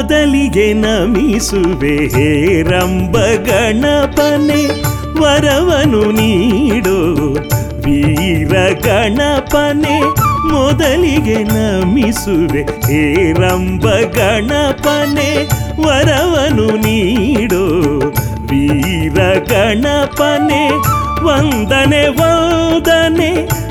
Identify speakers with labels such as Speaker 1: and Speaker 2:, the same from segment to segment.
Speaker 1: ಮೊದಲಿಗೆ ನಮಿಸುವೆ ಹೇರಂಬ ಗಣಪನೆ ವರವನು ನೀಡೋ ವೀರ ಗಣಪನೆ ಮೊದಲಿಗೆ ನಮಿಸುವೆ ಹೇರಂಬ ಗಣಪನೆ ವರವನು ನೀಡೋ ವೀರ ಗಣಪನೆ ವಂದನೆ ವಂದನೆ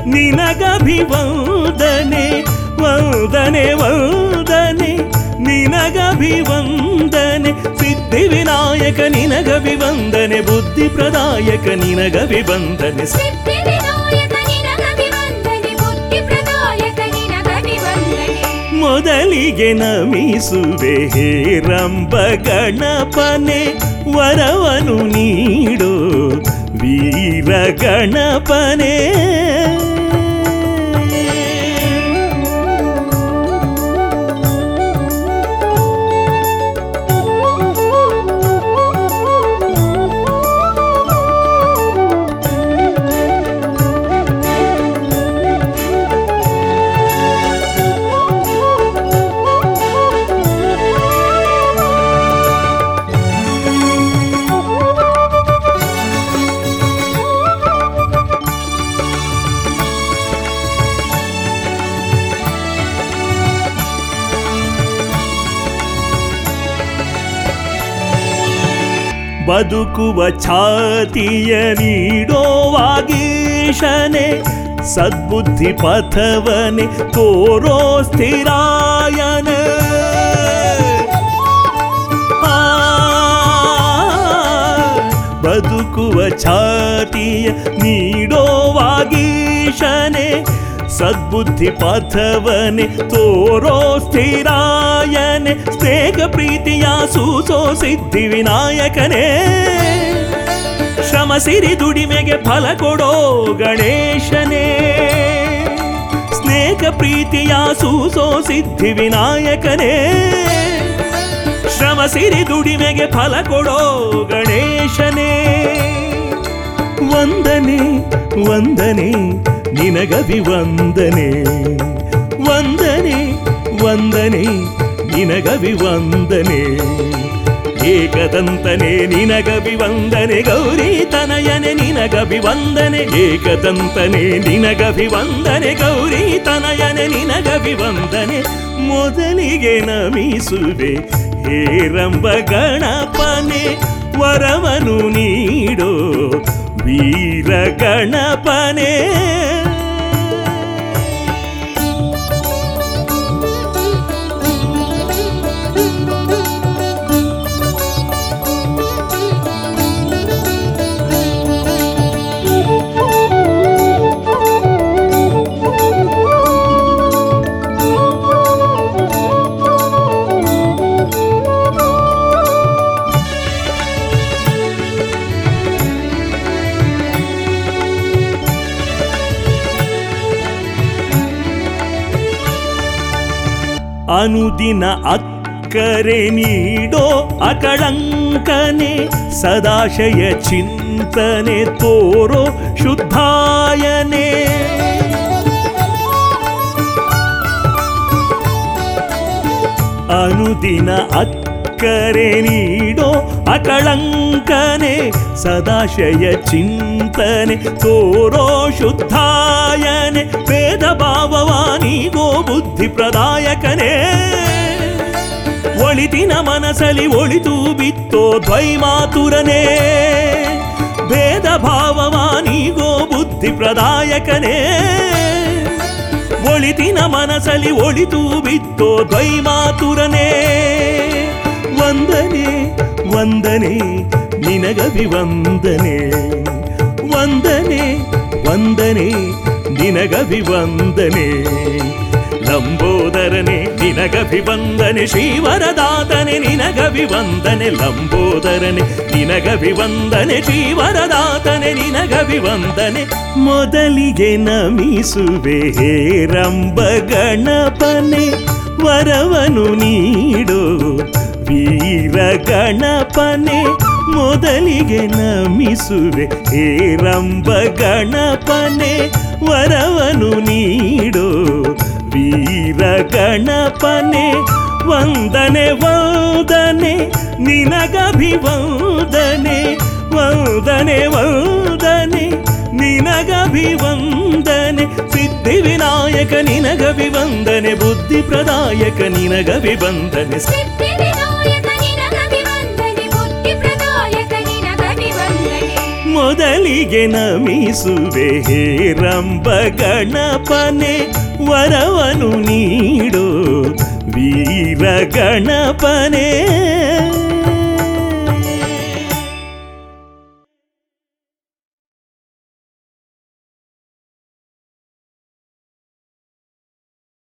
Speaker 1: ನಿನಗಭಿವಂದನೆ ವಂದನೆ ವಂದನೆ ನಿನಗಭಿವಂದನೆ ಸಿದ್ಧಿ ವಿನಾಯಕ ನಿನಗಭಿವಂದನೆ ಬುದ್ಧಿ ಪ್ರದಾಯಕ ನಿನಗಭಿವಂದನೆ
Speaker 2: ಸಿದ್ಧಿ ವಿನಾಯಕ ನಿನಗಭಿವಂದನೆ ಬುದ್ಧಿ ಪ್ರದಾಯಕ ನಿನಗಭಿವಂದನೆ
Speaker 1: ಮೊದಲಿಗೆ ನಮಿಸುವೆ ಹೇರಂಬ ಗಣಪನೆ ವರವನು ನೀಡೋ ವೀರ ಗಣಪನೆ ಬದುಕುವ ಛಾತಿಯ ನೀಡೋವಾಗೀಶನೆ ಸದ್ಬುದ್ಧಿ ಪಥವನೆ ತೋರೋ ಸ್ಥಿರಾಯನ ಆ, ಬದುಕುವ ಛಾತಿಯ ನೀಡೋವಾಗೀಶನೆ ಸದ್ಬುದ್ಧಿ ಪಥವನೆ ತೋರೋ ಸ್ಥಿರಾಯನೆ ಸ್ನೇಹ ಪ್ರೀತಿಯ ಸೂಸೋ ಸಿದ್ಧಿ ವಿನಾಯಕನೇ ಶ್ರಮ ಸಿರಿ ದುಡಿಮೆಗೆ ಫಲ ಕೊಡೋ ಗಣೇಶನೇ ಸ್ನೇಹ ಪ್ರೀತಿಯ ಸೂಸೋ ಸಿದ್ಧಿ ವಿನಾಯಕನೇ ಶ್ರಮ ಸಿರಿ ದುಡಿಮೆಗೆ ಫಲ ಕೊಡೋ ಗಣೇಶನೇ ವಂದನೆ ವಂದನೆ ನಿನಗಭಿವಂದನೆ ವಂದನೆ ವಂದನೆ ನಿನಗಭಿವಂದನೆ ಏಕದಂತನೆ ನಿನಗಭಿವಂದನೆ ಗೌರಿ ತನಯನೆ ನಿನಗಭಿವಂದನೆ ಏಕದಂತನೆ ನಿನಗಭಿವಂದನೆ ಗೌರಿ ತನಯನೆ ನಿನಗಭಿವಂದನೆ ಮೊದಲಿಗೆ ನಮಿಸುವೆ ಹೇರಂಬ ಗಣಪನೆ ವರವನು ನೀಡೋ ವೀರ ಗಣಪನೆ ಅನುದಿನ ಅಕ್ಕರೆ ನೀಡೋ ಅಕಳಂಕನೆ ಸದಾಶಯ ಚಿಂತನೆ ತೋರೋ ಶುದ್ಧಾಯನೆ ಅನುದಿನ ಅಕ್ಕರೆ ನೀಡೋ ಅಕಳಂಕನೆ ಸದಾಶಯ ಚಿಂತನೆ ತೋರೋ ಶುದ್ಧಾಯನೆ ವೇದ ಭಾವವಾನಿಗೋ ಬುದ್ಧಿ ಪ್ರದಾಯಕನೇ ಒಳಿತಿನ ಮನಸಲಿ ಒಳಿತು ಬಿತ್ತೋ ದ್ವೈಮಾತುರನೇ ಭೇದ ಭಾವವಾನಿಗೋ ಬುದ್ಧಿ ಪ್ರದಾಯಕನೇ ಒಳಿತಿನ ಮನಸಲಿ ಒಳಿತು ಬಿತ್ತೋ ದ್ವೈಮಾತುರನೇ ವಂದನೆ ವಂದನೆ ನಿನಗಭಿವಂದನೆ ವಂದನೆ ವಂದನೆ ನಿನಗಭಿವಂದನೆ ಲಂಬೋದರನೆ ನಿನಗಭಿವಂದನೆ ಶ್ರೀವರದಾತನೆ ನಿನಗಭಿವಂದನೆ ಲಂಬೋದರನೆ ನಿನಗಭಿವಂದನೆ ಶ್ರೀವರದಾತನೆ ನಿನಗಭಿವಂದನೆ ಮೊದಲಿಗೆ ನಮಿಸುವೆ ಹೇರಂಬ ಗಣಪನೆ ವರವನು ನೀಡೋ ವೀರ ಗಣಪನೆ ಮೊದಲಿಗೆ ನಮಿಸುವೆ ಹೇರಂಬ ಗಣಪನೆ ವರವನು ನೀಡೋ ವೀರ ಗಣಪನೆ ವಂದನೆ ವಂದನೆ ನಿನಗಭಿವಂದನೆ ವಂದನೆ ವಂದನೆ ನಿನಗಭಿವಂದನೆ ಸಿದ್ಧಿ ವಿನಾಯಕ ನಿನಗಭಿವಂದನೆ ಬುದ್ಧಿ ಪ್ರದಾಯಕ ನಿನಗಭಿವಂದನೆ
Speaker 2: ಸಿದ್ಧಿ ವಿನಾಯಕ ನಿನಗಭಿವಂದನೆ ಬುದ್ಧಿ ಪ್ರದಾಯಕ ನಿನಗಭಿವಂದನೆ
Speaker 1: ಮೊದಲಿಗೆ ನಮಿಸುವೆ ಹೇರಂಬ ಗಣಪನೆ ವರವನು ನೀಡು ವೀರ ಗಣಪನೇ